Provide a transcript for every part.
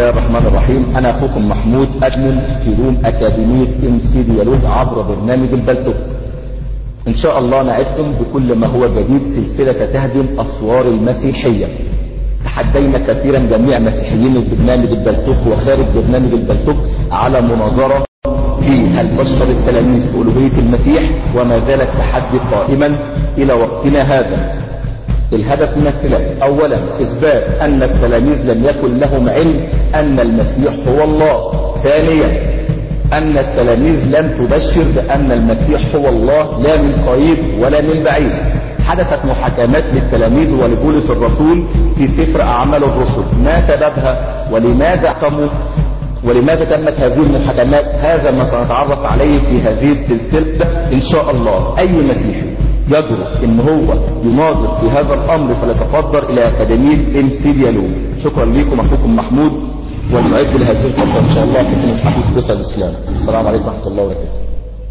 الله الرحمن الرحيم أنا أخوكم محمود أدمن في روم أكاديمية ام سي ديالوج عبر برنامج البلتوك إن شاء الله نعدكم بكل ما هو جديد سلسلة تهدم أسوار المسيحية تحدينا كثيرا جميع مسيحيين البرنامج البلتوك وخارج برنامج البلتوك على مناظرة في هل بشر التلاميذ بألوهية المسيح وما زال التحدي قائما إلى وقتنا هذا الهدف من الخلاف اولا اثبات ان التلاميذ لم يكن لهم علم ان المسيح هو الله ثانيا ان التلاميذ لم تبشر بان المسيح هو الله لا من قريب ولا من بعيد حدثت محاكمات للتلاميذ ولبولس الرسول في سفر اعمال الرسل ما سببها ولماذا احكموا ولماذا تمت هذه المحاكمات هذا ما سنتعرف عليه في هذه السلسله ان شاء الله اي مسيحي يجرؤ ان هو يناظر في هذا الامر فليتفضل الى اكاديميه ام سي ديالوج شكرا لكم اخوكم محمود ونعد لهذه الفتره ان شاء الله حكم الحديث قصه الاسلام السلام عليكم ورحمه الله وبركاته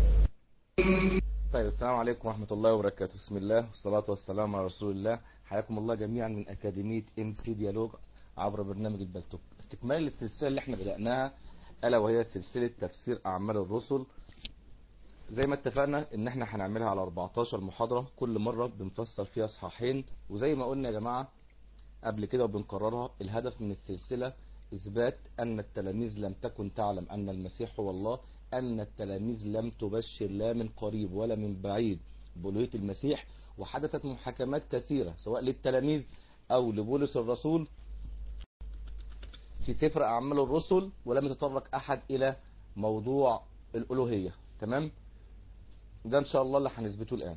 طيب السلام عليكم ورحمة الله وبركاته بسم الله والصلاة والسلام على رسول الله حياكم الله جميعا من أكاديمية ام سي ديالوج عبر برنامج البلتوك استكمال للسلسلة اللي احنا بدأناها ألا وهي سلسلة تفسير أعمال الرسل زي ما اتفقنا ان احنا هنعملها على 14 محاضرة كل مرة بنفسر فيها صحاحين وزي ما قلنا يا جماعة قبل كده وبنكررها الهدف من السلسلة اثبات ان التلاميذ لم تكن تعلم ان المسيح هو الله ان التلاميذ لم تبشر لا من قريب ولا من بعيد بألوهية المسيح وحدثت محاكمات كثيرة سواء للتلاميذ او لبولس الرسول في سفر اعمال الرسل ولم يتطرق احد الى موضوع الالوهية تمام ده ان شاء الله اللي هنثبته الان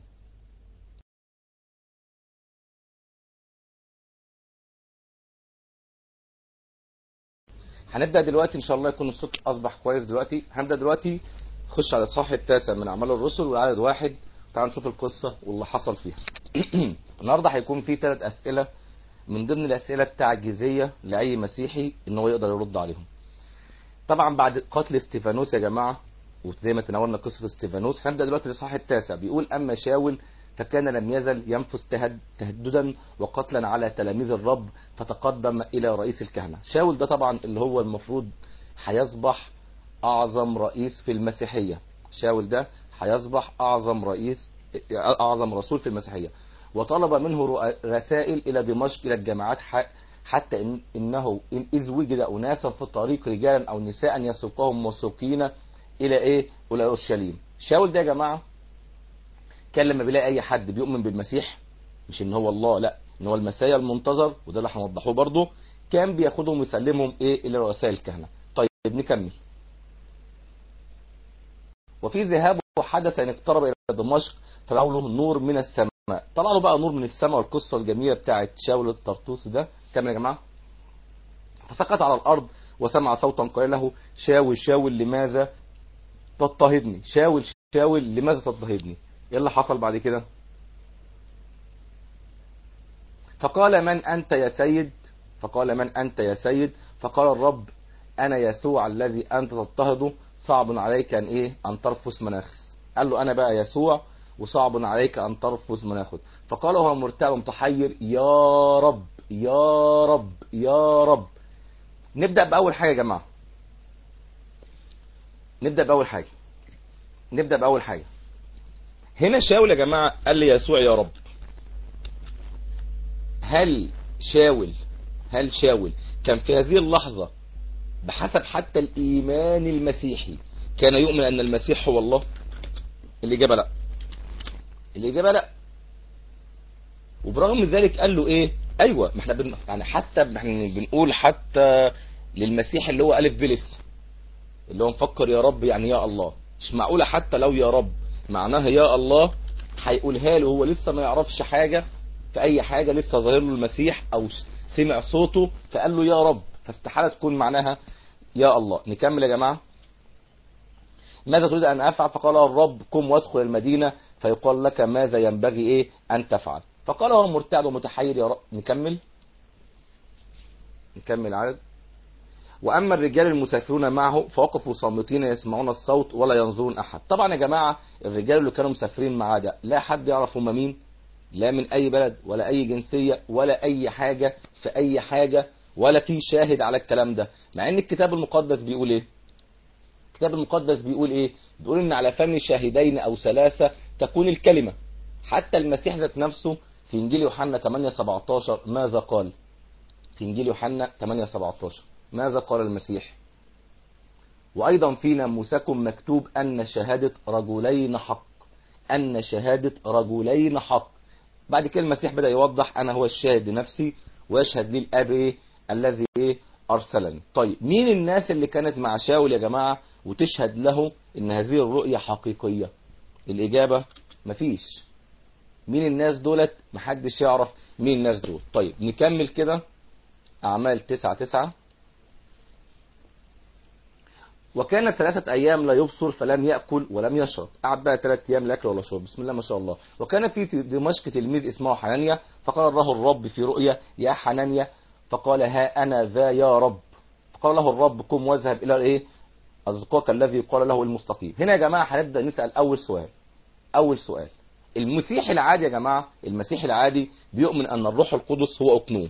هنبدأ دلوقتي ان شاء الله يكون الصوت اصبح كويس دلوقتي هنبدأ دلوقتي خش على الصح التاسع من اعمال الرسل والعدد واحد تعال نشوف القصة واللي حصل فيها النهاردة هيكون في ثلاث اسئلة من ضمن الاسئلة التعجيزية لاي مسيحي ان هو يقدر يرد عليهم طبعا بعد قتل استيفانوس يا جماعة وزي ما تناولنا قصة استيفانوس هنبدأ دلوقتي الإصحاح التاسع بيقول أما شاول فكان لم يزل ينفس تهد تهددا وقتلا على تلاميذ الرب فتقدم إلى رئيس الكهنة شاول ده طبعا اللي هو المفروض هيصبح أعظم رئيس في المسيحية شاول ده هيصبح أعظم رئيس أعظم رسول في المسيحية وطلب منه رسائل إلى دمشق إلى الجامعات حتى إن إنه إن إذ وجد أناسا في الطريق رجالا أو نساء يسوقهم مسوقين الى ايه الى اورشليم شاول ده يا جماعه كان لما بيلاقي اي حد بيؤمن بالمسيح مش ان هو الله لا ان هو المسيا المنتظر وده اللي هنوضحه برضه كان بياخدهم ويسلمهم ايه الى رؤساء الكهنه طيب نكمل وفي ذهابه حدث ان اقترب الى دمشق فدعوا له نور من السماء طلع له بقى نور من السماء والقصه الجميله بتاعت شاول الطرطوس ده كمل يا جماعه فسقط على الارض وسمع صوتا قال له شاول شاول لماذا تضطهدني شاول شاول لماذا تضطهدني ايه اللي حصل بعد كده فقال من انت يا سيد فقال من انت يا سيد فقال الرب انا يسوع الذي انت تضطهده صعب عليك ان ايه ان ترفس مناخس قال له انا بقى يسوع وصعب عليك ان ترفس مناخد فقال هو مرتعب متحير يا رب يا رب يا رب نبدا باول حاجه يا جماعه نبدأ بأول حاجة نبدأ بأول حاجة هنا شاول يا جماعة قال لي يسوع يا رب هل شاول هل شاول كان في هذه اللحظة بحسب حتى الإيمان المسيحي كان يؤمن أن المسيح هو الله الإجابة لا الإجابة لا وبرغم ذلك قال له إيه أيوة ما احنا بن... يعني حتى احنا بنقول حتى للمسيح اللي هو ألف بلس اللي هو مفكر يا رب يعني يا الله مش معقولة حتى لو يا رب معناها يا الله هيقولها له هو لسه ما يعرفش حاجة في اي حاجة لسه ظاهر له المسيح او سمع صوته فقال له يا رب فاستحالة تكون معناها يا الله نكمل يا جماعة ماذا تريد ان افعل فقال الرب قم وادخل المدينة فيقال لك ماذا ينبغي ايه ان تفعل فقال هو مرتعد ومتحير يا رب نكمل نكمل عدد وأما الرجال المسافرون معه فوقفوا صامتين يسمعون الصوت ولا ينظرون أحد طبعا يا جماعة الرجال اللي كانوا مسافرين معاه ده لا حد يعرف هم مين لا من أي بلد ولا أي جنسية ولا أي حاجة في أي حاجة ولا في شاهد على الكلام ده مع ان الكتاب المقدس بيقول ايه الكتاب المقدس بيقول ايه بيقول ان على فم شاهدين او ثلاثة تكون الكلمة حتى المسيح ذات نفسه في انجيل يوحنا 8 17 ماذا قال في انجيل يوحنا 8 17 ماذا قال المسيح وايضا في ناموسكم مكتوب ان شهادة رجلين حق ان شهادة رجلين حق بعد كده المسيح بدأ يوضح انا هو الشاهد لنفسي ويشهد لي الاب ايه الذي ايه ارسلني طيب مين الناس اللي كانت مع شاول يا جماعة وتشهد له ان هذه الرؤية حقيقية الاجابة مفيش مين الناس دولت محدش يعرف مين الناس دول طيب نكمل كده اعمال تسعة تسعة وكان ثلاثة أيام لا يبصر فلم يأكل ولم يشرب قعد بقى ثلاثة أيام لا يأكل ولا يشرب بسم الله ما شاء الله وكان في دمشق تلميذ اسمه حنانيا فقال له الرب في رؤيا يا حنانيا فقال ها أنا ذا يا رب فقال له الرب قم واذهب إلى إيه أصدقائك الذي قال له المستقيم هنا يا جماعة هنبدأ نسأل أول سؤال أول سؤال المسيح العادي يا جماعة المسيح العادي بيؤمن أن الروح القدس هو أقنوم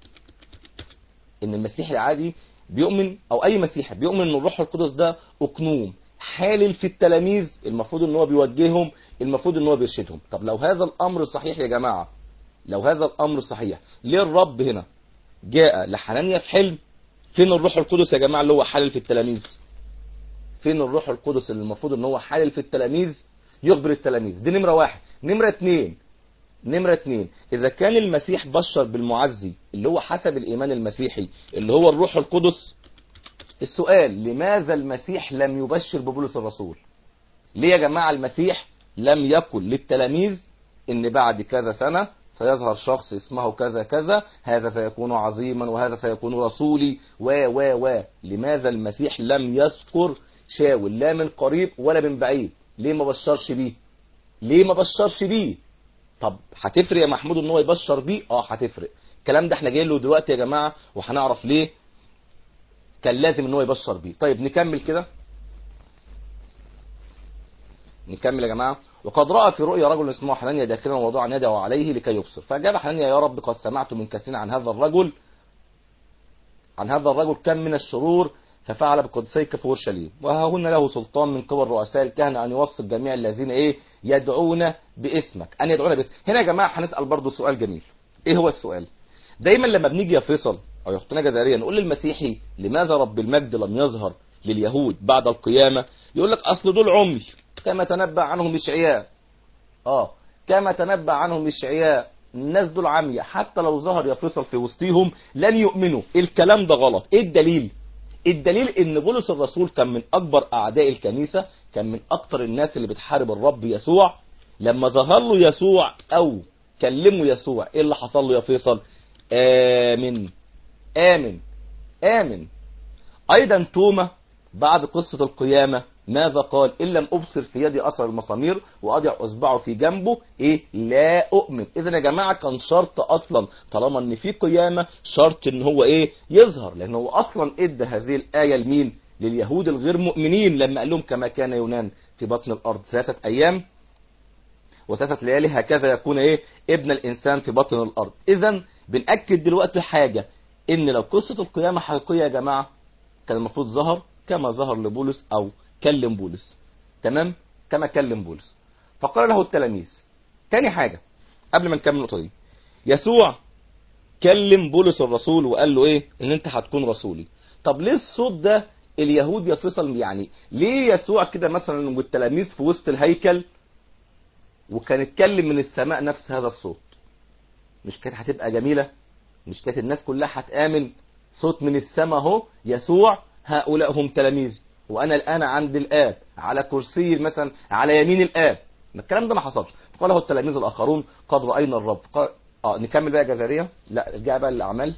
إن المسيح العادي بيؤمن او اي مسيحي بيؤمن ان الروح القدس ده اقنوم حالل في التلاميذ المفروض ان هو بيوجههم المفروض ان هو بيرشدهم طب لو هذا الامر صحيح يا جماعه لو هذا الامر صحيح ليه الرب هنا جاء لحنانيا في حلم فين الروح القدس يا جماعه اللي هو حالل في التلاميذ فين الروح القدس اللي المفروض ان هو حالل في التلاميذ يخبر التلاميذ دي نمره واحد نمره اتنين نمرة اتنين إذا كان المسيح بشر بالمعزي اللي هو حسب الإيمان المسيحي اللي هو الروح القدس السؤال لماذا المسيح لم يبشر ببولس الرسول ليه يا جماعة المسيح لم يقل للتلاميذ إن بعد كذا سنة سيظهر شخص اسمه كذا كذا هذا سيكون عظيما وهذا سيكون رسولي و و و لماذا المسيح لم يذكر شاول لا من قريب ولا من بعيد ليه ما بشرش بيه ليه ما بشرش بيه طب هتفرق يا محمود ان هو يبشر بيه اه هتفرق الكلام ده احنا جايين له دلوقتي يا جماعه وهنعرف ليه كان لازم ان هو يبشر بيه طيب نكمل كده نكمل يا جماعه وقد راى في رؤيا رجل اسمه حنانيا داخلا ووضع يده عليه لكي يبصر فاجاب حنانيا يا رب قد سمعت من كثير عن هذا الرجل عن هذا الرجل كم من الشرور ففعل بقدسيك في اورشليم وها هنا له سلطان من قبل رؤساء الكهنه ان يوصل جميع الذين ايه يدعون باسمك ان يدعون باسمك هنا يا جماعه هنسال برضو سؤال جميل ايه هو السؤال دايما لما بنيجي يا فيصل او يا اختنا جزائريه نقول للمسيحي لماذا رب المجد لم يظهر لليهود بعد القيامه يقول لك اصل دول عمي كما تنبأ عنهم اشعياء اه كما تنبأ عنهم اشعياء الناس دول عمية حتى لو ظهر يا فيصل في وسطهم لن يؤمنوا الكلام ده غلط ايه الدليل الدليل ان بولس الرسول كان من اكبر اعداء الكنيسة كان من اكتر الناس اللي بتحارب الرب يسوع لما ظهر له يسوع او كلمه يسوع ايه اللي حصل له يا فيصل امن امن امن ايضا توما بعد قصة القيامة ماذا قال إن لم أبصر في يدي أثر المسامير وأضع أصبعه في جنبه إيه لا أؤمن إذا يا جماعة كان شرط أصلا طالما إن في قيامة شرط إن هو إيه يظهر لأن هو أصلا إدى هذه الآية لمين لليهود الغير مؤمنين لما قال لهم كما كان يونان في بطن الأرض ثلاثة أيام وثلاثة ليالي هكذا يكون إيه ابن الإنسان في بطن الأرض إذا بنأكد دلوقتي حاجة إن لو قصة القيامة حقيقية يا جماعة كان المفروض ظهر كما ظهر لبولس أو كلم بولس تمام كما كلم بولس فقال له التلاميذ تاني حاجة قبل ما نكمل النقطة دي يسوع كلم بولس الرسول وقال له ايه ان انت هتكون رسولي طب ليه الصوت ده اليهود يا فيصل يعني ليه يسوع كده مثلا والتلاميذ في وسط الهيكل وكان اتكلم من السماء نفس هذا الصوت مش كانت هتبقى جميلة مش كانت الناس كلها هتآمن صوت من السماء اهو يسوع هؤلاء هم تلاميذي وانا الان عند الاب على كرسي مثلا على يمين الاب الكلام ده ما حصلش فقال له التلاميذ الاخرون قد راينا الرب قال اه نكمل بقى يا جزائريه لا ارجع بقى للاعمال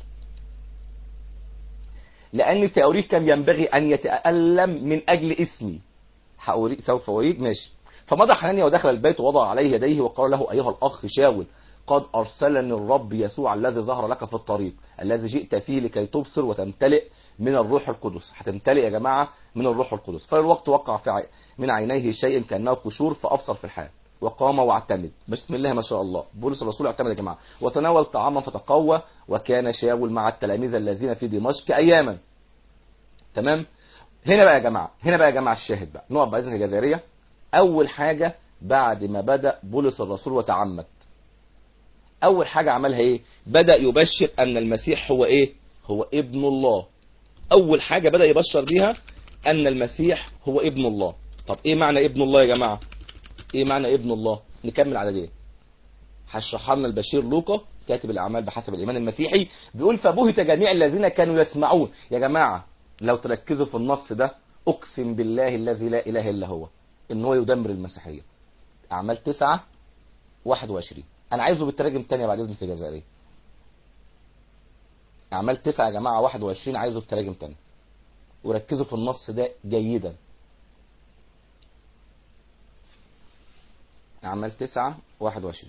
لان ساوريك كم ينبغي ان يتالم من اجل اسمي هأوريك سوف اوريك ماشي فمضى حنانيا ودخل البيت ووضع عليه يديه وقال له ايها الاخ شاول قد ارسلني الرب يسوع الذي ظهر لك في الطريق الذي جئت فيه لكي تبصر وتمتلئ من الروح القدس هتمتلئ يا جماعة من الروح القدس فالوقت وقع في عي... من عينيه شيء كأنه قشور فأبصر في الحال وقام واعتمد بسم الله ما شاء الله بولس الرسول اعتمد يا جماعه وتناول طعاما فتقوى وكان شاول مع التلاميذ الذين في دمشق اياما تمام هنا بقى يا جماعه هنا بقى يا جماعه الشاهد بقى نقف بعزة الجزائريه اول حاجه بعد ما بدا بولس الرسول وتعمد اول حاجه عملها ايه بدا يبشر ان المسيح هو ايه هو ابن الله اول حاجه بدا يبشر بيها ان المسيح هو ابن الله طب ايه معنى ابن الله يا جماعه ايه معنى ابن الله نكمل على دي هشرحها لنا البشير لوقا كاتب الاعمال بحسب الايمان المسيحي بيقول فبهت جميع الذين كانوا يسمعون يا جماعه لو تركزوا في النص ده اقسم بالله الذي لا اله الا هو ان هو يدمر المسيحيه اعمال 9 21 انا عايزه بالتراجم تانية بعد اذنك يا جزائري اعمال 9 يا جماعه 21 عايزه بتراجم تانية وركزوا في النص ده جيدا أعمال تسعة واحد وعشرين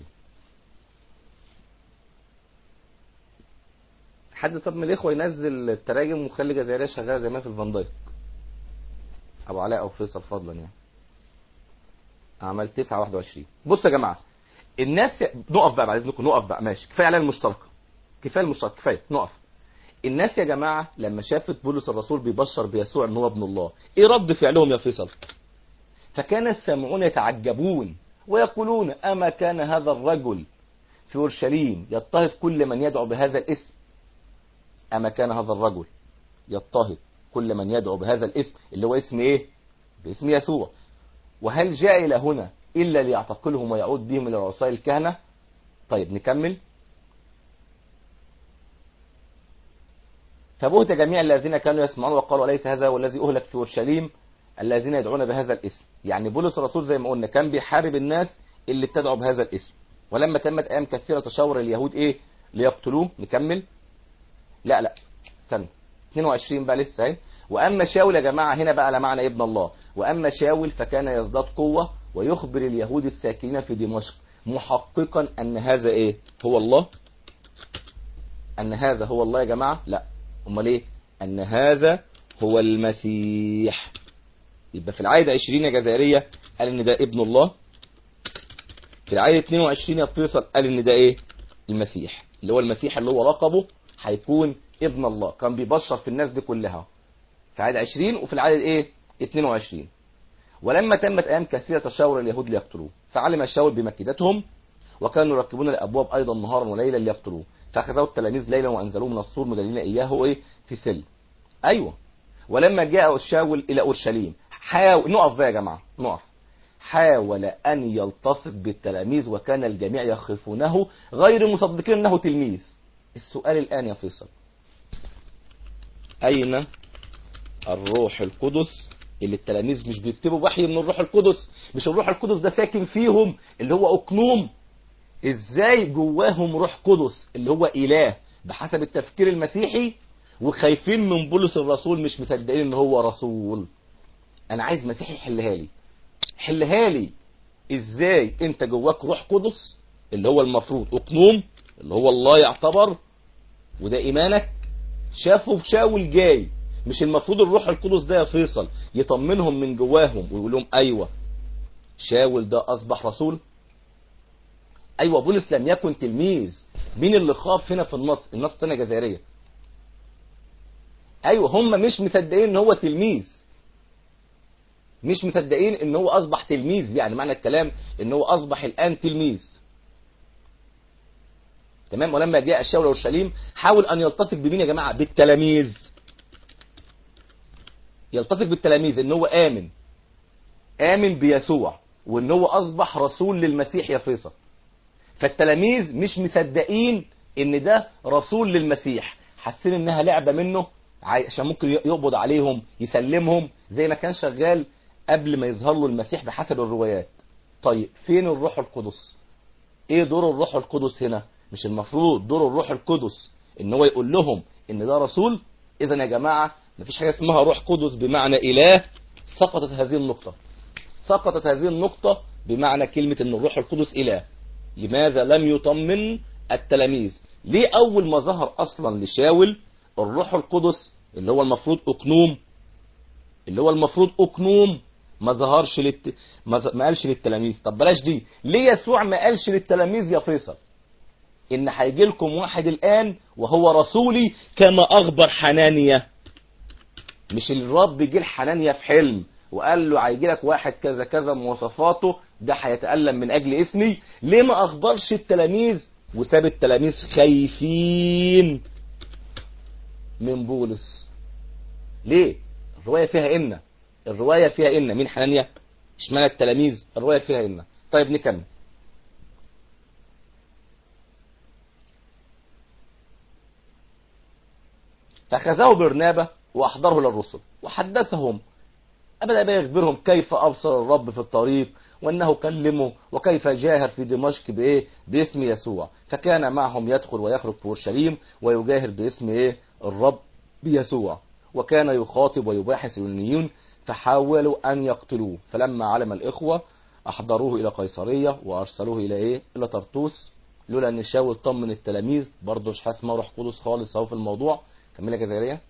حد طب من الإخوة ينزل التراجم وخلي جزائرية شغالة زي ما في الفان دايك أبو علاء أو فيصل فضلا يعني أعمال تسعة واحد وعشرين بص يا جماعة الناس نقف بقى بعد إذنكم نقف بقى ماشي كفاية علينا المشتركة كفاية المشترك كفاية نقف الناس يا جماعة لما شافت بولس الرسول بيبشر بيسوع ان هو ابن الله ايه رد فعلهم يا فيصل فكان السامعون يتعجبون ويقولون أما كان هذا الرجل في أورشليم يضطهد كل من يدعو بهذا الاسم أما كان هذا الرجل يضطهد كل من يدعو بهذا الاسم اللي هو اسم ايه باسم يسوع وهل جاء إلى هنا إلا ليعتقلهم ويعود بهم إلى رؤساء الكهنة طيب نكمل فبهت جميع الذين كانوا يسمعون وقالوا أليس هذا هو الذي أهلك في أورشليم الذين يدعون بهذا الاسم يعني بولس الرسول زي ما قلنا كان بيحارب الناس اللي ابتدعوا بهذا الاسم ولما تمت ايام كثيره تشاور اليهود ايه ليقتلوه نكمل لا لا استنى 22 بقى لسه اهي واما شاول يا جماعه هنا بقى على معنى ابن الله واما شاول فكان يزداد قوه ويخبر اليهود الساكنين في دمشق محققا ان هذا ايه هو الله ان هذا هو الله يا جماعه لا امال ايه ان هذا هو المسيح يبقى في العاية 20 يا جزائرية قال ان ده ابن الله في العاية 22 يا فيصل قال ان ده ايه المسيح اللي هو المسيح اللي هو لقبه هيكون ابن الله كان بيبشر في الناس دي كلها في العاية 20 وفي العاية ايه 22 ولما تمت ايام كثيرة تشاور اليهود ليقتلوه فعلم الشاول بمكيدتهم وكانوا يركبون الابواب ايضا نهارا وليلا ليقتلوه فاخذوا التلاميذ ليلا وانزلوه من السور مدلين اياه ايه في سل ايوه ولما جاء الشاول الى اورشليم حاول نقف بقى يا جماعه نقف حاول ان يلتصق بالتلاميذ وكان الجميع يخافونه غير مصدقين انه تلميذ السؤال الان يا فيصل اين الروح القدس اللي التلاميذ مش بيكتبوا وحي من الروح القدس مش الروح القدس ده ساكن فيهم اللي هو اقنوم ازاي جواهم روح قدس اللي هو اله بحسب التفكير المسيحي وخايفين من بولس الرسول مش مصدقين ان هو رسول انا عايز مسيحي يحلها لي حلها لي ازاي انت جواك روح قدس اللي هو المفروض اقنوم اللي هو الله يعتبر وده ايمانك شافوا شاول جاي مش المفروض الروح القدس ده يا فيصل يطمنهم من جواهم ويقول لهم ايوه شاول ده اصبح رسول ايوه بولس لم يكن تلميذ مين اللي خاف هنا في النص النص الثانيه جزائريه ايوه هم مش مصدقين ان هو تلميذ مش مصدقين ان هو اصبح تلميذ يعني معنى الكلام ان هو اصبح الان تلميذ تمام ولما جاء الشاول اورشليم حاول ان يلتصق بمين يا جماعه بالتلاميذ يلتصق بالتلاميذ ان هو امن امن بيسوع وان هو اصبح رسول للمسيح يا فيصل فالتلاميذ مش مصدقين ان ده رسول للمسيح حاسين انها لعبه منه عشان ممكن يقبض عليهم يسلمهم زي ما كان شغال قبل ما يظهر له المسيح بحسب الروايات طيب فين الروح القدس ايه دور الروح القدس هنا مش المفروض دور الروح القدس ان هو يقول لهم ان ده رسول اذا يا جماعه مفيش حاجه اسمها روح قدس بمعنى اله سقطت هذه النقطه سقطت هذه النقطه بمعنى كلمه ان الروح القدس اله لماذا لم يطمن التلاميذ ليه اول ما ظهر اصلا لشاول الروح القدس اللي هو المفروض اقنوم اللي هو المفروض اقنوم ما ظهرش للت... ما, ز... ما قالش للتلاميذ طب بلاش دي ليه يسوع ما قالش للتلاميذ يا فيصل ان هيجي لكم واحد الان وهو رسولي كما اخبر حنانيا مش الرب جه لحنانيا في حلم وقال له هيجي لك واحد كذا كذا مواصفاته ده هيتألم من اجل اسمي ليه ما اخبرش التلاميذ وساب التلاميذ خايفين من بولس ليه الرواية فيها إن الرواية فيها إن مين حنانيا اشمعنى التلاميذ الرواية فيها إن طيب نكمل فأخذه برنابة وأحضره للرسل وحدثهم أبدا بقى يخبرهم كيف أبصر الرب في الطريق وأنه كلمه وكيف جاهر في دمشق بإيه باسم يسوع فكان معهم يدخل ويخرج في أورشليم ويجاهر باسم إيه الرب بيسوع وكان يخاطب ويباحث اليونانيون فحاولوا أن يقتلوه فلما علم الإخوة أحضروه إلى قيصرية وأرسلوه إلى إيه إلى طرطوس لولا أن شاول طمن التلاميذ برضه مش حاسس روح قدس خالص أهو في الموضوع كملة جزائرية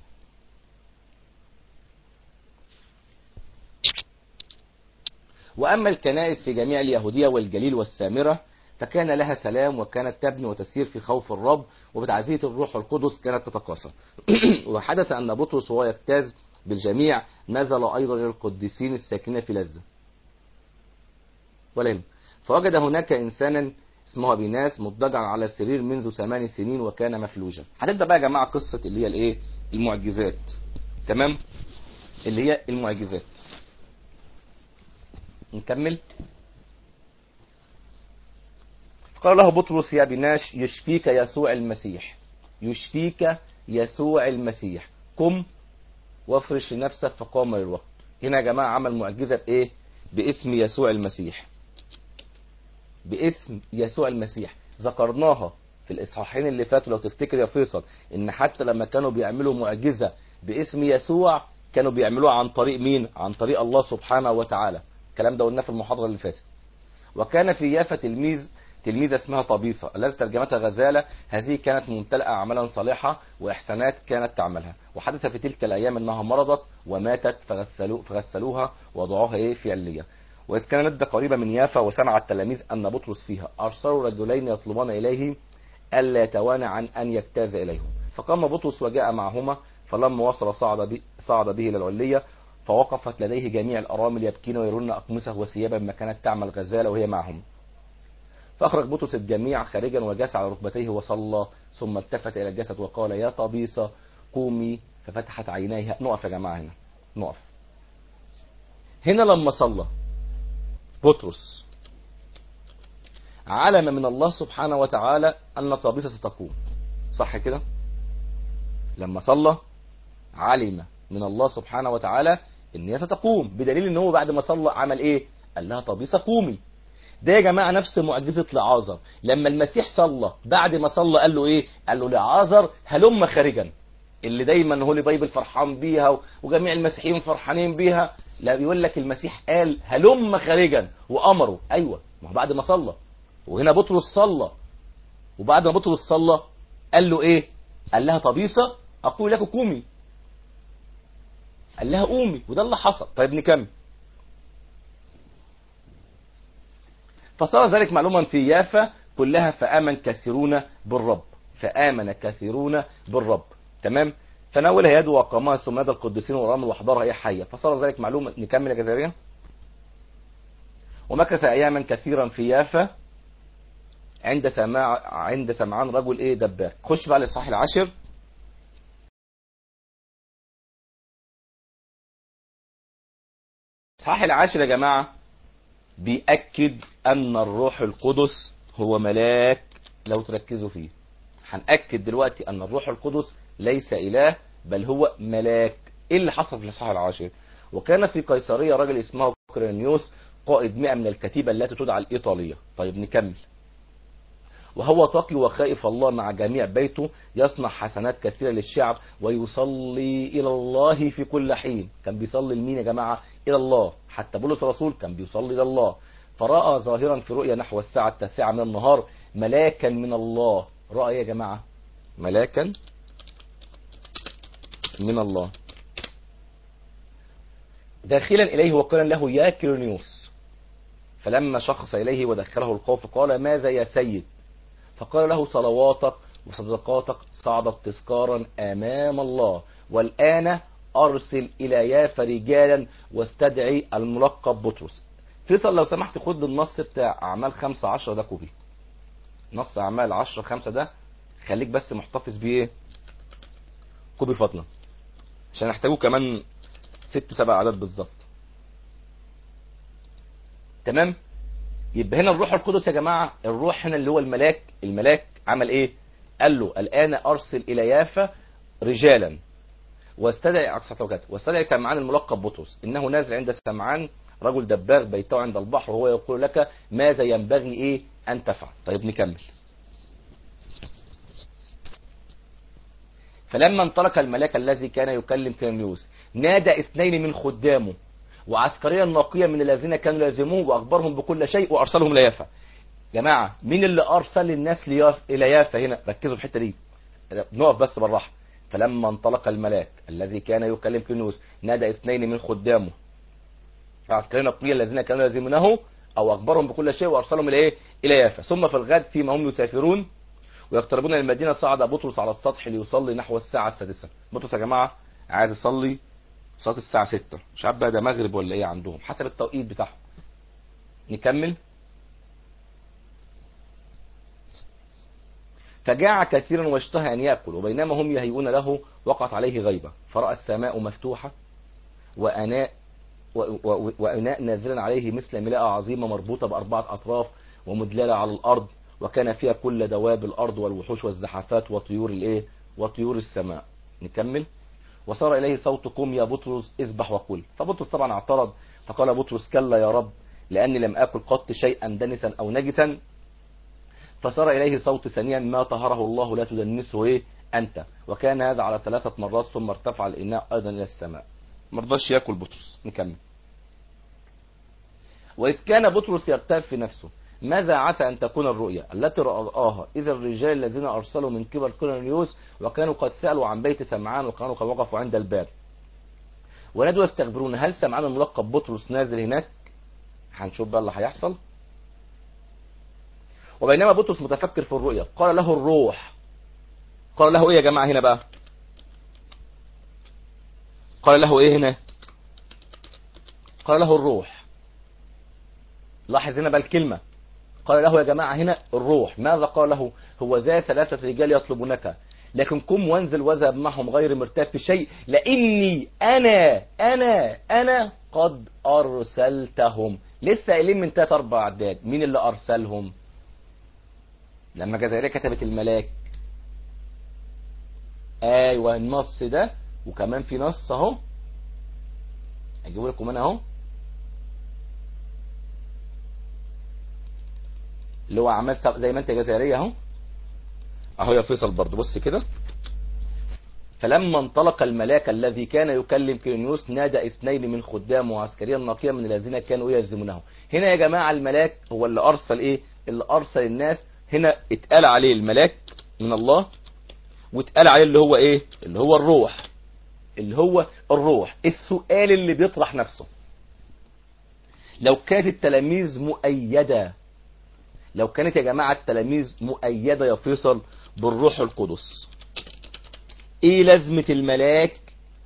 وأما الكنائس في جميع اليهودية والجليل والسامرة فكان لها سلام وكانت تبني وتسير في خوف الرب وبتعزية الروح القدس كانت تتكاثر وحدث أن بطرس وهو يجتاز بالجميع نزل أيضا إلى القديسين الساكنين في لزة ولم فوجد هناك إنسانا اسمه بيناس مضطجعا على السرير منذ ثمان سنين وكان مفلوجا هتبدأ بقى يا جماعة قصة اللي هي الايه المعجزات تمام اللي هي المعجزات نكمل قال له بطرس يا بناش يشفيك يسوع المسيح يشفيك يسوع المسيح قم وافرش لنفسك فقام للوقت هنا يا جماعة عمل معجزة بإيه باسم يسوع المسيح باسم يسوع المسيح ذكرناها في الإصحاحين اللي فاتوا لو تفتكر يا فيصل إن حتى لما كانوا بيعملوا معجزة باسم يسوع كانوا بيعملوها عن طريق مين عن طريق الله سبحانه وتعالى الكلام ده قلناه في المحاضرة اللي فاتت وكان في يافا تلميذ تلميذة اسمها طبيصة التي ترجمتها غزالة هذه كانت ممتلئة أعمالا صالحة وإحسانات كانت تعملها وحدث في تلك الأيام أنها مرضت وماتت فغسلو فغسلوها وضعوها إيه في علية وإذ كان ندى قريبة من يافا وسمع التلاميذ أن بطرس فيها أرسلوا رجلين يطلبان إليه ألا يتوانى عن أن يجتاز إليهم فقام بطرس وجاء معهما فلما وصل صعد, بي صعد به إلى العلية فوقفت لديه جميع الأرامل يبكين ويرون أقمصه وثيابا ما كانت تعمل غزالة وهي معهم فأخرج بطرس الجميع خارجا وجاس على ركبتيه وصلى ثم التفت إلى الجسد وقال يا طبيصة قومي ففتحت عينيها نقف يا جماعة هنا نقف هنا لما صلى بطرس علم من الله سبحانه وتعالى أن طبيصة ستقوم صح كده لما صلى علم من الله سبحانه وتعالى ان هي ستقوم بدليل ان هو بعد ما صلى عمل ايه قال لها طبيصة قومي ده يا جماعة نفس معجزة لعازر لما المسيح صلى بعد ما صلى قال له ايه قال له لعازر هلم خارجا اللي دايما هو بايبل فرحان بيها وجميع المسيحيين فرحانين بيها لا بيقول لك المسيح قال هلم خارجا وامره ايوه ما هو بعد ما صلى وهنا بطرس صلى وبعد ما بطرس صلى قال له ايه قال لها طبيصة اقول لك قومي قال لها قومي وده اللي حصل طيب نكمل فصار ذلك معلوما في يافا كلها فآمن كثيرون بالرب فآمن كثيرون بالرب تمام فناولها يده وقامها ثم نادى القديسين ورمل واحضرها هي حيه فصار ذلك معلوما نكمل يا جزائريه ومكث اياما كثيرا في يافا عند سماع عند سمعان رجل ايه دباغ خش بقى الاصحاح العاشر الاصحاح العاشر يا جماعه بيأكد أن الروح القدس هو ملاك لو تركزوا فيه هنأكد دلوقتي أن الروح القدس ليس إله بل هو ملاك إيه اللي حصل في الإصحاح العاشر وكان في قيصرية راجل اسمه كرينيوس قائد مئة من الكتيبة التي تدعى الإيطالية طيب نكمل وهو تقي وخائف الله مع جميع بيته يصنع حسنات كثيرة للشعب ويصلي إلى الله في كل حين كان بيصلي لمين يا جماعة إلى الله حتى بولس الرسول كان بيصلي إلى الله فرأى ظاهرا في رؤيا نحو الساعة التاسعة من النهار ملاكا من الله رأى يا جماعة ملاكا من الله داخلا إليه وقيلا له يا كيرنيوس فلما شخص إليه ودخله الخوف قال ماذا يا سيد فقال له صلواتك وصدقاتك صعدت تذكارا أمام الله والآن أرسل إلى يافا رجالا واستدعي الملقب بطرس فيصل لو سمحت خد النص بتاع أعمال خمسة عشرة ده كوبي نص أعمال عشرة خمسة ده خليك بس محتفظ بيه ايه كوبي فضلا عشان نحتاجوه كمان ست سبع عدد بالظبط تمام يبقى هنا الروح القدس يا جماعة الروح هنا اللي هو الملاك الملاك عمل ايه قال له الآن أرسل إلى يافا رجالا واستدعي أقصى واستدعي سمعان الملقب بطرس إنه نازل عند سمعان رجل دباغ بيته عند البحر وهو يقول لك ماذا ينبغي إيه أن تفعل طيب نكمل فلما انطلق الملاك الذي كان يكلم كيرنيوس نادى اثنين من خدامه وعسكريا نقيا من الذين كانوا يلزموه واخبرهم بكل شيء وارسلهم ليافا جماعه مين اللي ارسل الناس لياف الى يافا هنا ركزوا في الحته دي نقف بس بالراحه فلما انطلق الملاك الذي كان يكلم كيرنيوس نادى اثنين من خدامه عسكريا نقيا الذين كانوا يلزمونه او اخبرهم بكل شيء وارسلهم الى ايه الى يافا ثم في الغد فيما هم يسافرون ويقتربون من المدينة صعد بطرس على السطح ليصلي نحو الساعة السادسة بطرس يا جماعة عايز يصلي صلاة الساعة 6 مش عارف بقى ده مغرب ولا ايه عندهم حسب التوقيت بتاعهم نكمل فجاع كثيرا واشتهى أن يأكل وبينما هم يهيئون له وقعت عليه غيبة فرأى السماء مفتوحة وأناء وأناء نازلا عليه مثل ملاءة عظيمة مربوطة بأربعة أطراف ومدللة على الأرض وكان فيها كل دواب الأرض والوحوش والزحفات وطيور الايه وطيور السماء نكمل وصار إليه صوت قم يا بطرس اذبح وكل فبطرس طبعا اعترض فقال بطرس كلا يا رب لأني لم أكل قط شيئا دنسا أو نجسا فصار إليه صوت ثانيا ما طهره الله لا تدنسه إيه أنت وكان هذا على ثلاثة مرات ثم ارتفع الإناء أيضا إلى السماء ما رضاش ياكل بطرس نكمل وإذ كان بطرس يغتاب في نفسه ماذا عسى أن تكون الرؤيا التي رآها إذا الرجال الذين أرسلوا من قبل كورنيوس وكانوا قد سألوا عن بيت سمعان وكانوا قد وقفوا عند الباب ونادوا يستخبرون هل سمعان الملقب بطرس نازل هناك هنشوف بقى اللي هيحصل وبينما بطرس متفكر في الرؤيا قال له الروح قال له ايه يا جماعة هنا بقى قال له ايه هنا قال له الروح لاحظ هنا بقى الكلمة قال له يا جماعة هنا الروح ماذا قال له هو ذا ثلاثة رجال يطلبونك لكن قم وانزل واذهب معهم غير مرتاب في شيء لاني انا انا انا قد ارسلتهم لسه قايلين من ثلاث اربع اعداد مين اللي ارسلهم لما جزائرية كتبت الملاك ايوه النص ده وكمان في نص اهو اجيبه لكم انا اهو اللي هو اعمال زي ما انت جزائريه اهو اهو يا فيصل برضه بص كده فلما انطلق الملاك الذي كان يكلم كيرنيوس نادى اثنين من خدامه عسكريا نقيا من الذين كانوا يلزمونه هنا يا جماعه الملاك هو اللي ارسل ايه اللي ارسل الناس هنا اتقال عليه الملاك من الله واتقال عليه اللي هو ايه اللي هو الروح اللي هو الروح السؤال اللي بيطرح نفسه لو كانت التلاميذ مؤيده لو كانت يا جماعة التلاميذ مؤيدة يا فيصل بالروح القدس ايه لازمة الملاك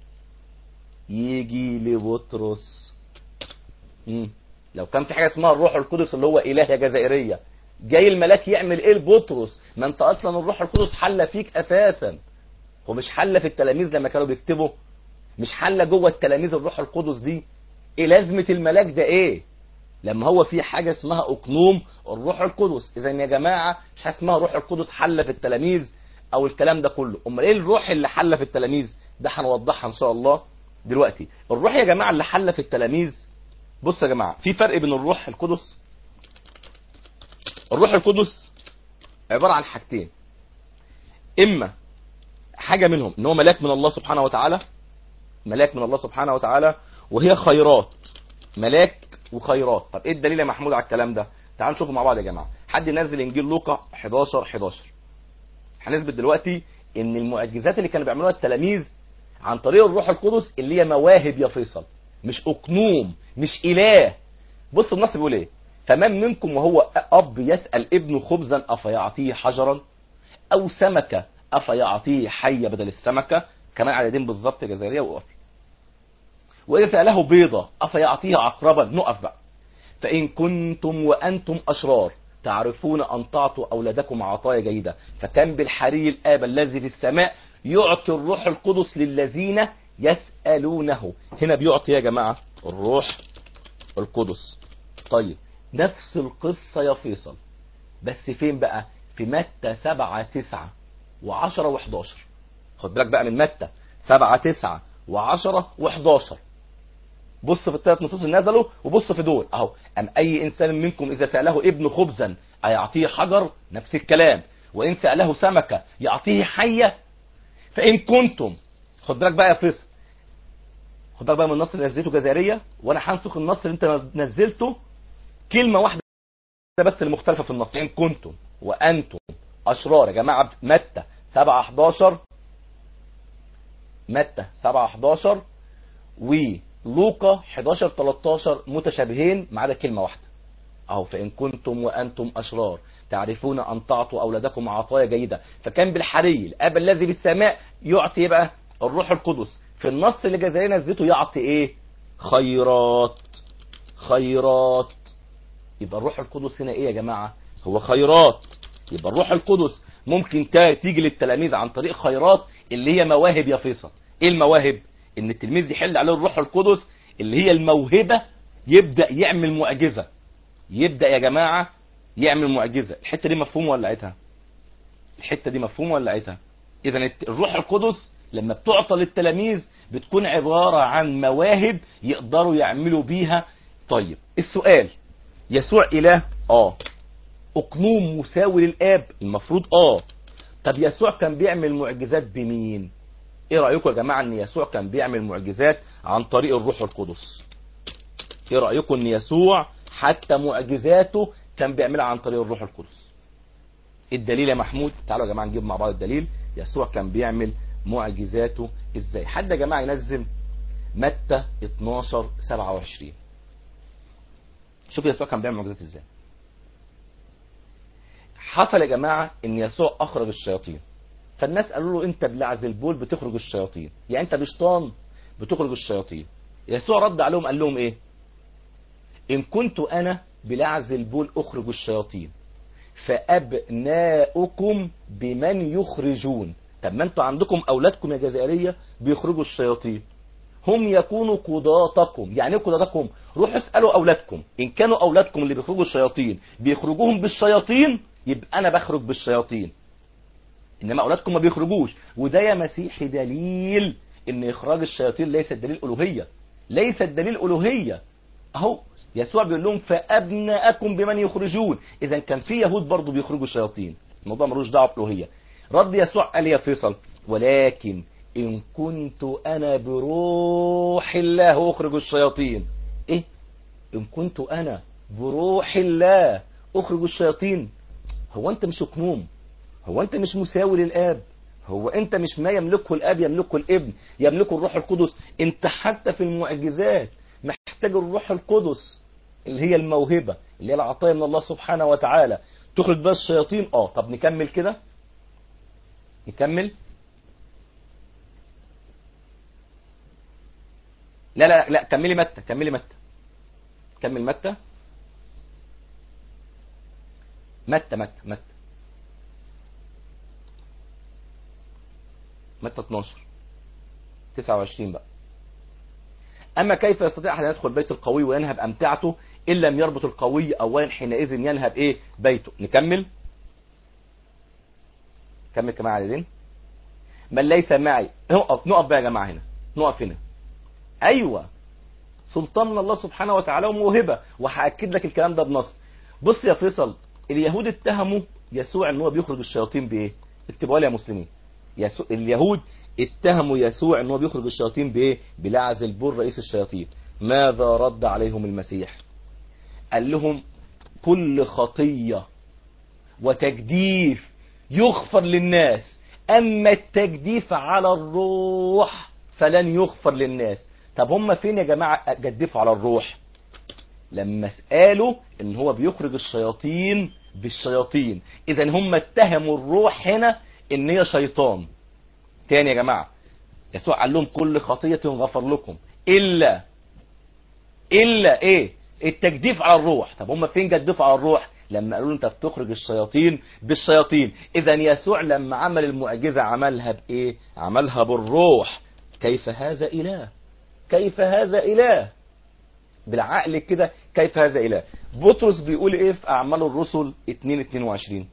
يجي لبطرس مم. لو كان في حاجة اسمها الروح القدس اللي هو اله يا جزائرية جاي الملاك يعمل ايه لبطرس ما انت اصلا الروح القدس حل فيك اساسا هو مش حل في التلاميذ لما كانوا بيكتبوا مش حل جوه التلاميذ الروح القدس دي ايه لازمة الملاك ده ايه لما هو في حاجة اسمها أقنوم الروح القدس إذا يا جماعة مش حاجة اسمها روح القدس حل في التلاميذ أو الكلام ده كله أمال إيه الروح اللي حل في التلاميذ ده هنوضحها إن شاء الله دلوقتي الروح يا جماعة اللي حل في التلاميذ بص يا جماعة في فرق بين الروح القدس الروح القدس عبارة عن حاجتين إما حاجة منهم إن هو ملاك من الله سبحانه وتعالى ملاك من الله سبحانه وتعالى وهي خيرات ملاك وخيرات طب ايه الدليل يا محمود على الكلام ده تعالوا نشوفه مع بعض يا جماعه حد ينزل انجيل لوقا 11 11 هنثبت دلوقتي ان المعجزات اللي كانوا بيعملوها التلاميذ عن طريق الروح القدس اللي هي مواهب يا فيصل مش أقنوم مش إله بص النص بيقول ايه فمن منكم وهو أب يسأل ابنه خبزا أفيعطيه حجرا أو سمكة أفيعطيه حية بدل السمكة كمان عددين بالظبط جزائرية وقف وإذا سأله بيضة أفيعطيه عقربا نقف بقى فإن كنتم وأنتم أشرار تعرفون أن تعطوا أولادكم عطايا جيدة فكان بالحري الآب الذي في السماء يعطي الروح القدس للذين يسألونه هنا بيعطي يا جماعة الروح القدس طيب نفس القصة يا فيصل بس فين بقى في متى سبعة تسعة وعشرة وحداشر خد بالك بقى من متى سبعة تسعة وعشرة وحداشر بص في الثلاث نصوص اللي نزلوا وبص في دول اهو ام اي انسان منكم اذا ساله ابن خبزا ايعطيه حجر نفس الكلام وان ساله سمكه يعطيه حيه فان كنتم خد بالك بقى يا فيصل خد بالك بقى من النص اللي نزلته جزائريه وانا هنسخ النص اللي انت نزلته كلمه واحده بس اللي مختلفه في النص ان كنتم وانتم اشرار يا جماعه متى 7 11 متى 7 11 ولوقا 11 13 متشابهين ما عدا كلمه واحده اهو فان كنتم وانتم اشرار تعرفون ان تعطوا اولادكم عطايا جيده فكان بالحري الاب الذي بالسماء يعطي بقى الروح القدس في النص اللي جزائري نزلته يعطي ايه خيرات خيرات يبقى الروح القدس هنا ايه يا جماعه هو خيرات يبقى الروح القدس ممكن تيجي للتلاميذ عن طريق خيرات اللي هي مواهب يا فيصل ايه المواهب ان التلميذ يحل عليه الروح القدس اللي هي الموهبه يبدا يعمل معجزه يبدا يا جماعه يعمل معجزه الحته دي مفهومه ولا لقيتها الحته دي مفهومه ولا لقيتها اذا الروح القدس لما بتعطى للتلاميذ بتكون عباره عن مواهب يقدروا يعملوا بيها طيب السؤال يسوع اله اه اقنوم مساوي للاب المفروض اه طب يسوع كان بيعمل معجزات بمين ايه رايكم يا جماعه ان يسوع كان بيعمل معجزات عن طريق الروح القدس ايه رايكم ان يسوع حتى معجزاته كان بيعملها عن طريق الروح القدس الدليل يا محمود تعالوا يا جماعه نجيب مع بعض الدليل يسوع كان بيعمل معجزاته ازاي حد يا جماعه ينزل متى 12 27 شوف يسوع كان بيعمل معجزات ازاي حصل يا جماعه ان يسوع اخرج الشياطين فالناس قالوا له انت بلعزلبول بتخرج الشياطين يعني انت بشطان بتخرج الشياطين يسوع رد عليهم قال لهم ايه ان كنت انا بلعزلبول اخرج الشياطين فابناؤكم بمن يخرجون طب ما انتوا عندكم اولادكم يا جزائريه بيخرجوا الشياطين هم يكونوا قضاتكم يعني ايه قضاتكم روحوا اسالوا اولادكم ان كانوا اولادكم اللي بيخرجوا الشياطين بيخرجوهم بالشياطين يبقى انا بخرج بالشياطين انما اولادكم ما بيخرجوش وده يا مسيحي دليل ان اخراج الشياطين ليس دليل الوهيه ليس الدليل الوهيه اهو يسوع بيقول لهم فابناءكم بمن يخرجون اذا كان في يهود برضه بيخرجوا الشياطين الموضوع ملوش دعوه بالوهيه رد يسوع قال يا فيصل ولكن ان كنت انا بروح الله اخرج الشياطين ايه ان كنت انا بروح الله اخرج الشياطين هو انت مش اقنوم هو انت مش مساوي للاب هو انت مش ما يملكه الاب يملكه الابن يملكه الروح القدس انت حتى في المعجزات محتاج الروح القدس اللي هي الموهبة اللي هي العطايا من الله سبحانه وتعالى تخرج بها الشياطين اه طب نكمل كده نكمل لا لا لا كملي متى كملي متى كمل متى متى متى متى متى 12 29 بقى أما كيف يستطيع أحد أن يدخل بيت القوي وينهب أمتعته إن لم يربط القوي أولا حينئذ ينهب إيه بيته نكمل كمل كمان عددين من ليس معي نقف نقف بقى يا جماعة هنا نقف هنا أيوة سلطان من الله سبحانه وتعالى وموهبة وهأكد لك الكلام ده بنص بص يا فيصل اليهود اتهموا يسوع ان هو بيخرج الشياطين بايه اكتبوا لي يا مسلمين يسوع اليهود اتهموا يسوع ان هو بيخرج الشياطين بايه بلعز البر رئيس الشياطين ماذا رد عليهم المسيح قال لهم كل خطية وتجديف يغفر للناس اما التجديف على الروح فلن يغفر للناس طب هم فين يا جماعة جدفوا على الروح لما قالوا ان هو بيخرج الشياطين بالشياطين اذا هم اتهموا الروح هنا ان هي شيطان تاني يا جماعة يسوع قال لهم كل خطية غفر لكم الا الا ايه التجديف على الروح طب هم فين جدفوا على الروح لما قالوا له انت بتخرج الشياطين بالشياطين اذا يسوع لما عمل المعجزة عملها بايه عملها بالروح كيف هذا اله كيف هذا اله بالعقل كده كيف هذا اله بطرس بيقول ايه في اعمال الرسل 2 22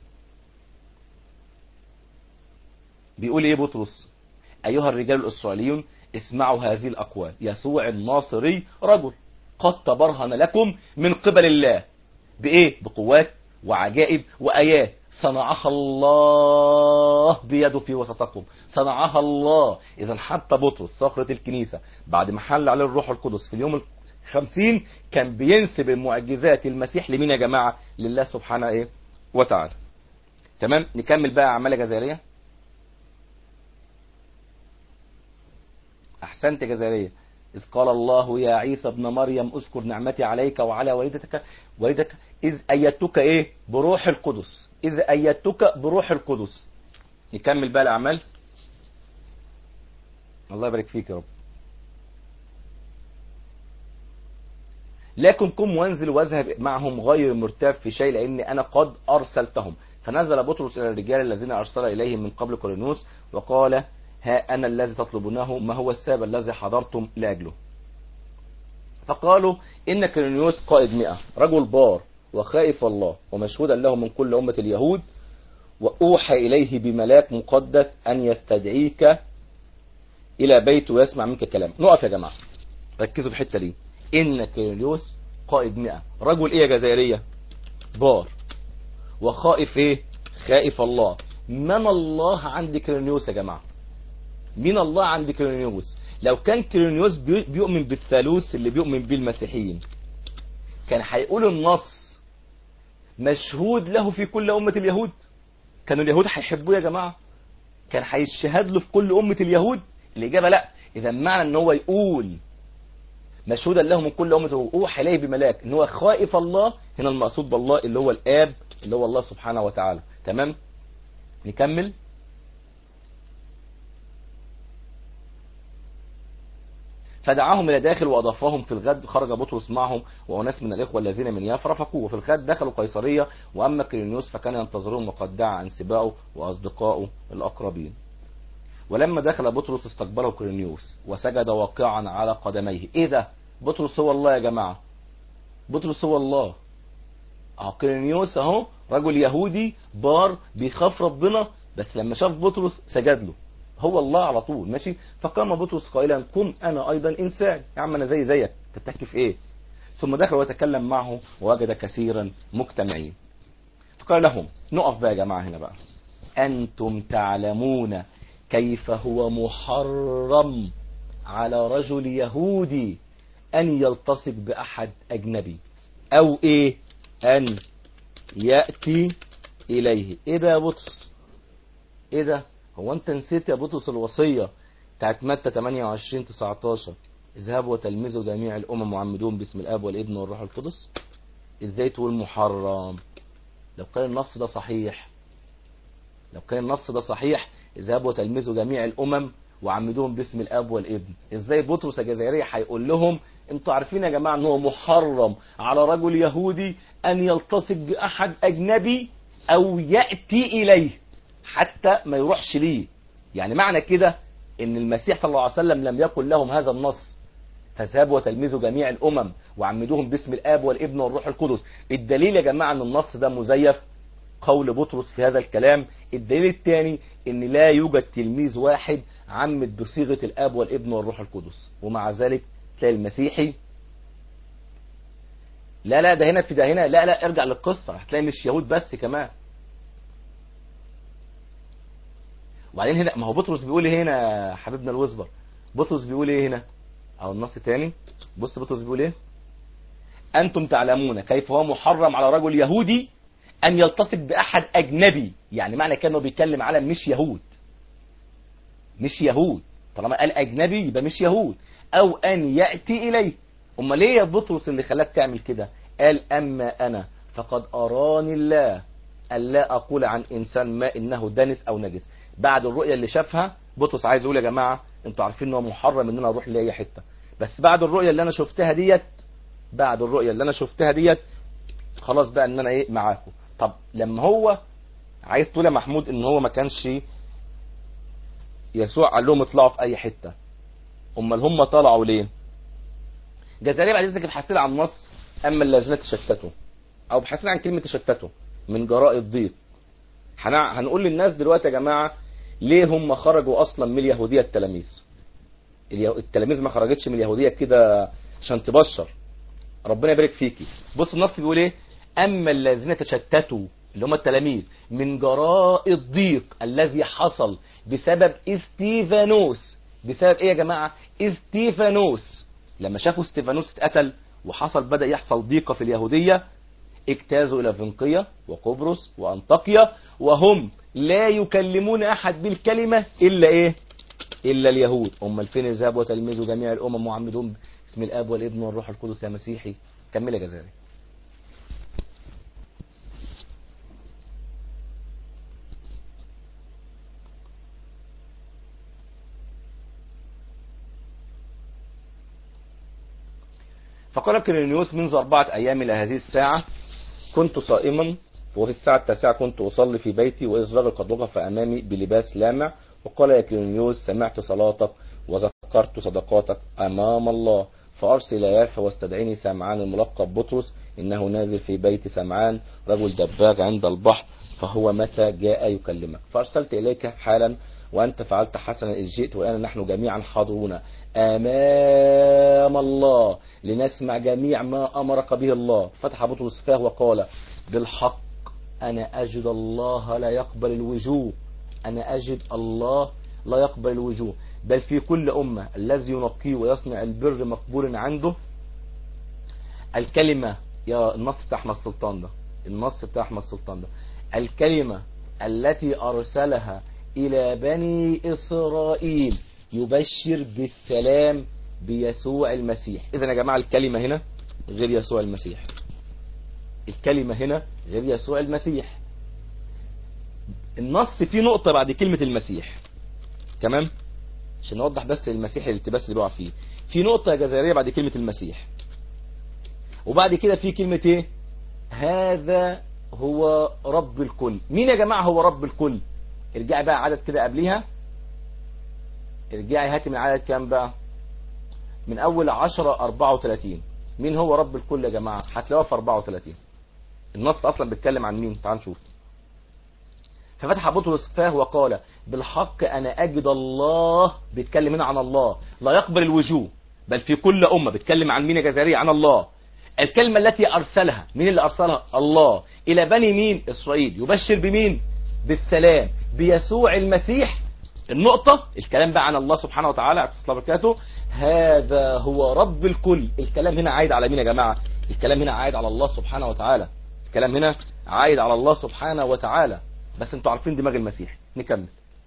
بيقول ايه بطرس ايها الرجال الاسرائيليون اسمعوا هذه الاقوال يسوع الناصري رجل قد تبرهن لكم من قبل الله بايه بقوات وعجائب وايات صنعها الله بيده في وسطكم صنعها الله اذا حتى بطرس صخرة الكنيسة بعد ما حل عليه الروح القدس في اليوم الخمسين كان بينسب المعجزات المسيح لمين يا جماعة لله سبحانه ايه وتعالى تمام نكمل بقى اعمال جزائرية احسنت جزائرية إذ قال الله يا عيسى ابن مريم اذكر نعمتي عليك وعلى والدتك والدك إذ أيدتك إيه بروح القدس إذ أيدتك بروح القدس نكمل بقى الأعمال الله يبارك فيك يا رب لكن قم وانزل واذهب معهم غير مرتاب في شيء لأن أنا قد أرسلتهم فنزل بطرس إلى الرجال الذين أرسل إليهم من قبل كورنوس وقال ها أنا الذي تطلبونه ما هو السبب الذي حضرتم لأجله فقالوا إن كرينيوس قائد مئة رجل بار وخائف الله ومشهودا له من كل أمة اليهود وأوحى إليه بملاك مقدس أن يستدعيك إلى بيته ويسمع منك كلام نقف يا جماعة ركزوا في الحتة دي إن كرينيوس قائد مئة رجل إيه يا جزائرية بار وخائف إيه خائف الله من الله عند كرينيوس يا جماعة مين الله عند كرينيوس لو كان كرينيوس بيؤمن بالثالوث اللي بيؤمن به المسيحيين كان هيقول النص مشهود له في كل أمة اليهود كانوا اليهود هيحبوه يا جماعة كان هيشهد له في كل أمة اليهود الإجابة لا إذا معنى أن هو يقول مشهودا له من كل أمة أوحى إليه بملاك أن هو خائف الله هنا المقصود بالله اللي هو الآب اللي هو الله سبحانه وتعالى تمام نكمل فدعاهم إلى داخل وأضافهم في الغد خرج بطرس معهم وأناس من الإخوة الذين من يافا رفقوه وفي الغد دخلوا قيصرية وأما كرينيوس فكان ينتظرهم وقد دعا أنسباؤه وأصدقائه الأقربين ولما دخل بطرس استقبله كرينيوس وسجد واقعا على قدميه إيه ده بطرس هو الله يا جماعة بطرس هو الله أهو كرينيوس أهو رجل يهودي بار بيخاف ربنا بس لما شاف بطرس سجد له هو الله على طول ماشي فقام بطرس قائلا قم انا ايضا انسان يا عم انا زي زيك تتحكي في ايه ثم دخل وتكلم معه ووجد كثيرا مجتمعين فقال لهم نقف بقى يا جماعه هنا بقى انتم تعلمون كيف هو محرم على رجل يهودي ان يلتصق باحد اجنبي او ايه ان ياتي اليه ايه ده يا بطرس ايه ده هو انت نسيت يا بطرس الوصية بتاعت متى 28 19 اذهبوا وتلمذوا جميع الامم وعمدوهم باسم الاب والابن والروح القدس ازاي تقول محرم لو كان النص ده صحيح لو كان النص ده صحيح اذهبوا وتلمذوا جميع الامم وعمدوهم باسم الاب والابن ازاي بطرس الجزائري هيقول لهم انتوا عارفين يا جماعه ان هو محرم على رجل يهودي ان يلتصق باحد اجنبي او ياتي اليه حتى ما يروحش ليه يعني معنى كده ان المسيح صلى الله عليه وسلم لم يقل لهم هذا النص فاذهبوا وتلمذوا جميع الامم وعمدوهم باسم الاب والابن والروح القدس الدليل يا جماعه ان النص ده مزيف قول بطرس في هذا الكلام الدليل الثاني ان لا يوجد تلميذ واحد عمد بصيغه الاب والابن والروح القدس ومع ذلك تلاقي المسيحي لا لا ده هنا في ده هنا لا لا ارجع للقصه هتلاقي مش يهود بس كمان وبعدين هنا ما هو بطرس بيقول ايه هنا حبيبنا الوزبر بطرس بيقول ايه هنا او النص تاني بص بطرس بيقول ايه انتم تعلمون كيف هو محرم على رجل يهودي ان يلتصق باحد اجنبي يعني معنى كانه بيتكلم على مش يهود مش يهود طالما قال اجنبي يبقى مش يهود او ان ياتي اليه امال ليه يا بطرس اللي خلاك تعمل كده قال اما انا فقد اراني الله الا اقول عن انسان ما انه دنس او نجس بعد الرؤيه اللي شافها بطرس عايز يقول يا جماعه انتوا عارفين ان هو محرم ان انا اروح لاي حته بس بعد الرؤيه اللي انا شفتها ديت بعد الرؤيه اللي انا شفتها ديت خلاص بقى ان انا ايه معاكم طب لما هو عايز تقول يا محمود ان هو ما كانش يسوع قال لهم اطلعوا في اي حته امال هم طلعوا ليه جزائريه بعد اذنك ابحث لي عن النص اما الذين تشتتوا او ابحث لي عن كلمه تشتتوا من جراء الضيق هنع- هنقول للناس دلوقتي يا جماعه ليه هم خرجوا اصلا من اليهوديه التلاميذ اليه- التلاميذ ما خرجتش من اليهوديه كده عشان تبشر ربنا يبارك فيكي بص النص بيقول ايه اما الذين تشتتوا اللي هم التلاميذ من جراء الضيق الذي حصل بسبب استيفانوس بسبب ايه يا جماعه استيفانوس لما شافوا استيفانوس اتقتل وحصل بدا يحصل ضيقه في اليهوديه اجتازوا الى فينقيا وقبرص وانطاكيا وهم لا يكلمون احد بالكلمه الا ايه الا اليهود امال فين الذهب وتلميذوا جميع الامم وعمدون باسم الاب والابن والروح القدس يا مسيحي كمل يا جزائري فقال كيرينيوس منذ أربعة أيام إلى هذه الساعة كنت صائما وفي الساعة التاسعة كنت أصلي في بيتي وإذ رجل قد وقف أمامي بلباس لامع وقال يا كيرينيوس سمعت صلاتك وذكرت صدقاتك أمام الله فأرسل يافا واستدعيني سمعان الملقب بطرس إنه نازل في بيت سمعان رجل دباغ عند البحر فهو متى جاء يكلمك فأرسلت إليك حالا وأنت فعلت حسنا إذ جئت والآن نحن جميعا حاضرون أمام الله لنسمع جميع ما أمرك به الله فتح بطرس فاه وقال بالحق أنا أجد الله لا يقبل الوجوه أنا أجد الله لا يقبل الوجوه بل في كل أمة الذي ينقيه ويصنع البر مقبول عنده الكلمة يا النص بتاع أحمد سلطان ده النص بتاع أحمد سلطان ده الكلمة التي أرسلها إلى بني إسرائيل يبشر بالسلام بيسوع المسيح إذا يا جماعة الكلمة هنا غير يسوع المسيح الكلمة هنا غير يسوع المسيح النص فيه نقطة بعد كلمة المسيح تمام عشان نوضح بس المسيح الالتباس اللي بيقع فيه في نقطة جزائرية بعد كلمة المسيح وبعد كده في كلمة ايه هذا هو رب الكل مين يا جماعة هو رب الكل ارجعي بقى عدد كده قبليها ارجعي هاتي من عدد كام بقى من اول 10 34 مين هو رب الكل يا جماعة هتلاقوها في 34 النص اصلا بيتكلم عن مين تعال نشوف ففتح بطرس فاه وقال بالحق انا اجد الله بيتكلم هنا عن الله لا يقبل الوجوه بل في كل امه بيتكلم عن مين يا جزائري عن الله الكلمه التي ارسلها مين اللي ارسلها الله الى بني مين اسرائيل يبشر بمين بالسلام بيسوع المسيح النقطة الكلام بقى عن الله سبحانه وتعالى عليه الله وبركاته هذا هو رب الكل الكلام هنا عايد على مين يا جماعة الكلام هنا عايد على الله سبحانه وتعالى الكلام هنا عايد على الله سبحانه وتعالى بس انتوا عارفين دماغ المسيح نكمل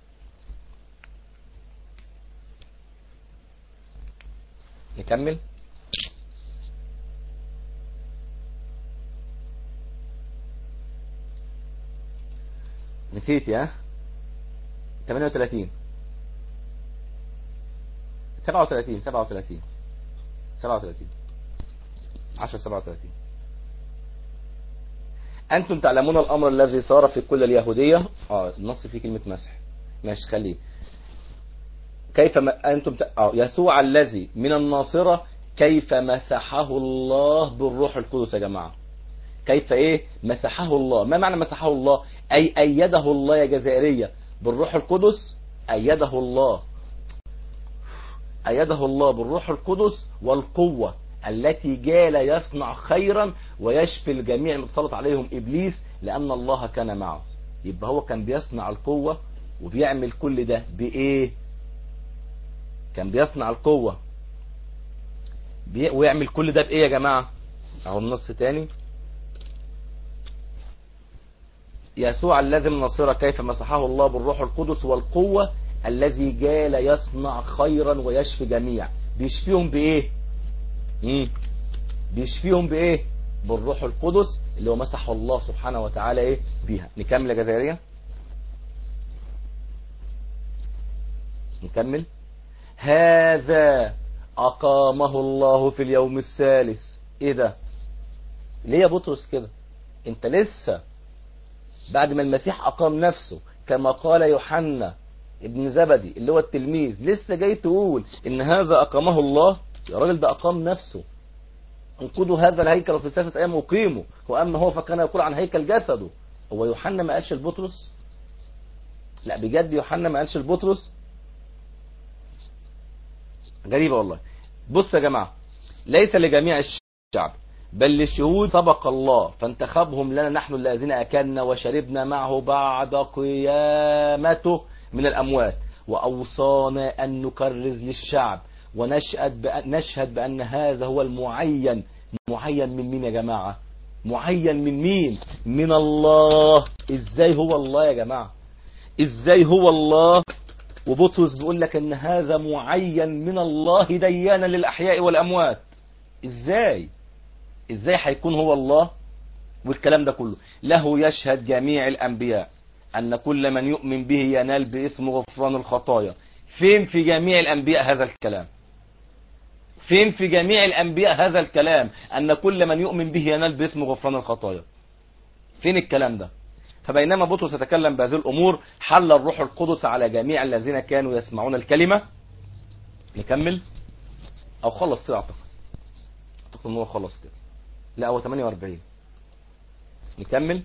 نكمل نسيت يا 38 37 37 37 10 37 أنتم تعلمون الأمر الذي صار في كل اليهودية آه النص فيه كلمة مسح ماشي خليه كيف ما أنتم ت... آه يسوع الذي من الناصرة كيف مسحه الله بالروح القدس يا جماعة كيف ايه مسحه الله ما معنى مسحه الله اي ايده الله يا جزائرية بالروح القدس ايده الله ايده الله بالروح القدس والقوة التي جال يصنع خيرا ويشفي الجميع المتسلط عليهم ابليس لان الله كان معه يبقى هو كان بيصنع القوة وبيعمل كل ده بايه كان بيصنع القوة بي... ويعمل كل ده بايه يا جماعة اهو النص تاني يسوع الذي من نصيرة كيف مسحه الله بالروح القدس والقوة الذي جال يصنع خيرا ويشفي جميع بيشفيهم بايه مم. بيشفيهم بايه بالروح القدس اللي هو مسحه الله سبحانه وتعالى ايه بيها نكمل يا جزائرية نكمل هذا أقامه الله في اليوم الثالث ايه ده ليه يا بطرس كده انت لسه بعد ما المسيح أقام نفسه كما قال يوحنا ابن زبدي اللي هو التلميذ لسه جاي تقول ان هذا أقامه الله يا راجل ده أقام نفسه انقذوا هذا الهيكل في ثلاثة أيام أقيموا وأما هو فكان يقول عن هيكل جسده هو يوحنا ما قالش لبطرس لا بجد يوحنا ما قالش لبطرس غريبة والله بص يا جماعة ليس لجميع الشعب بل للشهود سبق الله فانتخبهم لنا نحن الذين أكلنا وشربنا معه بعد قيامته من الأموات وأوصانا أن نكرز للشعب ونشهد بأن, نشهد بأن هذا هو المعين معين من مين يا جماعة معين من مين من الله ازاي هو الله يا جماعة ازاي هو الله وبطرس بيقول لك ان هذا معين من الله ديانا للأحياء والأموات ازاي ازاي هيكون هو الله والكلام ده كله له يشهد جميع الأنبياء أن كل من يؤمن به ينال باسم غفران الخطايا فين في جميع الأنبياء هذا الكلام فين في جميع الأنبياء هذا الكلام أن كل من يؤمن به ينال باسم غفران الخطايا فين الكلام ده فبينما بطرس يتكلم بهذه الأمور حل الروح القدس على جميع الذين كانوا يسمعون الكلمة نكمل أو خلص كده أعتقد أعتقد أنه خلص كده لا هو 48 نكمل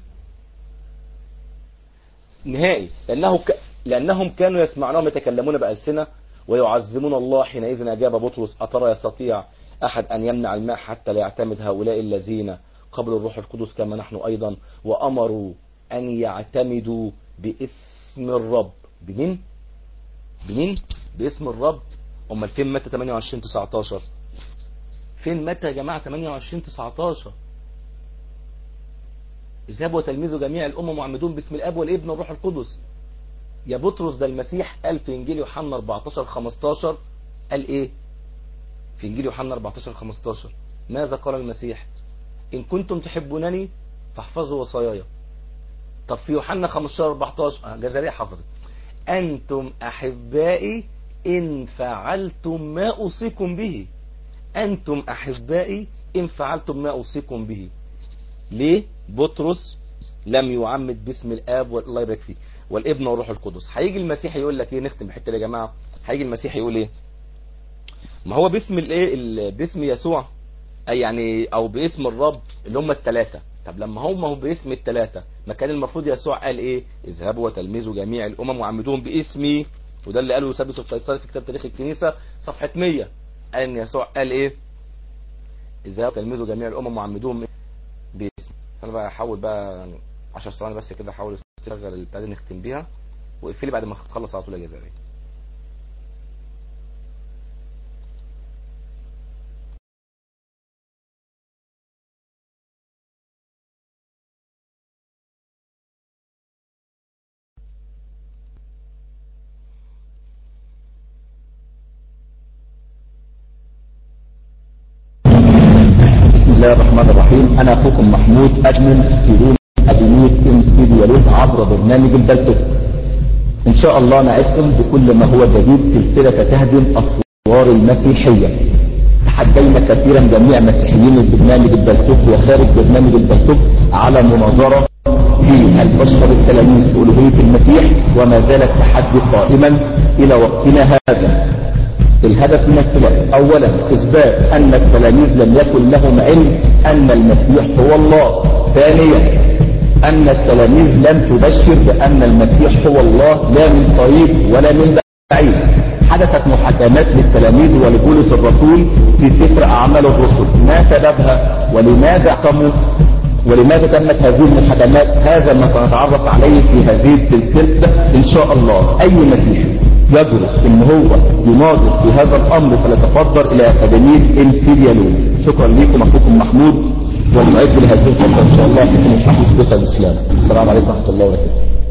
نهائي لأنه ك... لأنهم كانوا يسمعونهم يتكلمون بألسنة ويعظمون الله حينئذ أجاب بطرس أترى يستطيع أحد أن يمنع الماء حتى لا يعتمد هؤلاء الذين قبل الروح القدس كما نحن أيضا وأمروا أن يعتمدوا باسم الرب بمين؟ بمين؟ باسم الرب أمال فين متى 28 19 فين متى يا جماعة 28 19 اذهبوا وتلميذوا جميع الأمم وعمدون باسم الأب والابن والروح القدس يا بطرس ده المسيح قال في إنجيل يوحنا 14 15 قال إيه في إنجيل يوحنا 14 15 ماذا قال المسيح إن كنتم تحبونني فاحفظوا وصاياي طب في يوحنا 15 14 جزرية حفظت أنتم أحبائي إن فعلتم ما أوصيكم به أنتم أحبائي إن فعلتم ما أوصيكم به ليه بطرس لم يعمد باسم الآب والله يبارك فيه والابن والروح القدس هيجي المسيح يقول لك ايه نختم الحته دي يا جماعه هيجي المسيح يقول ايه ما هو باسم الايه باسم يسوع اي يعني او باسم الرب اللي هم الثلاثه طب لما هم هو باسم الثلاثه ما كان المفروض يسوع قال ايه اذهبوا وتلمذوا جميع الامم وعمدوهم باسمي وده اللي قاله يوسف القيصري في كتاب تاريخ الكنيسه صفحه 100 قال ان يسوع قال ايه اذهبوا وتلمذوا جميع الامم وعمدوهم باسمي فانا بقى احاول بقى يعني 10 ثواني بس كده احاول تشغل البتاع دي نختم بيها واقفلي بعد ما تخلص على طول يا جزائري بسم الله الرحمن الرحيم أنا أخوكم محمود أجمل في روم أدمية ام سي ديالوج عبر برنامج البلتوك إن شاء الله نعدكم بكل ما هو جديد سلسلة تهدم أسوار المسيحية تحدينا كثيرا جميع مسيحيين البرنامج البلتوك وخارج برنامج البلتوك على مناظرة في هل بشر التلاميذ بألوهية المسيح وما زال التحدي قائما إلى وقتنا هذا الهدف من الخلاف اولا اثبات ان التلاميذ لم يكن لهم علم ان المسيح هو الله ثانيا ان التلاميذ لم تبشر بان المسيح هو الله لا من قريب ولا من بعيد حدثت محاكمات للتلاميذ ولبولس الرسول في سفر اعمال الرسل ما سببها ولماذا قاموا ولماذا تمت هذه المحاكمات هذا ما سنتعرف عليه في هذه السلسله ان شاء الله اي مسيحي يجرؤ ان هو يناظر في هذا الامر فليتفضل الى اكاديميه ام سي ديالوج شكرا لكم اخوكم محمود والمعد لهذه الفتره ان شاء الله في محمود الاسلام السلام عليكم ورحمه الله وبركاته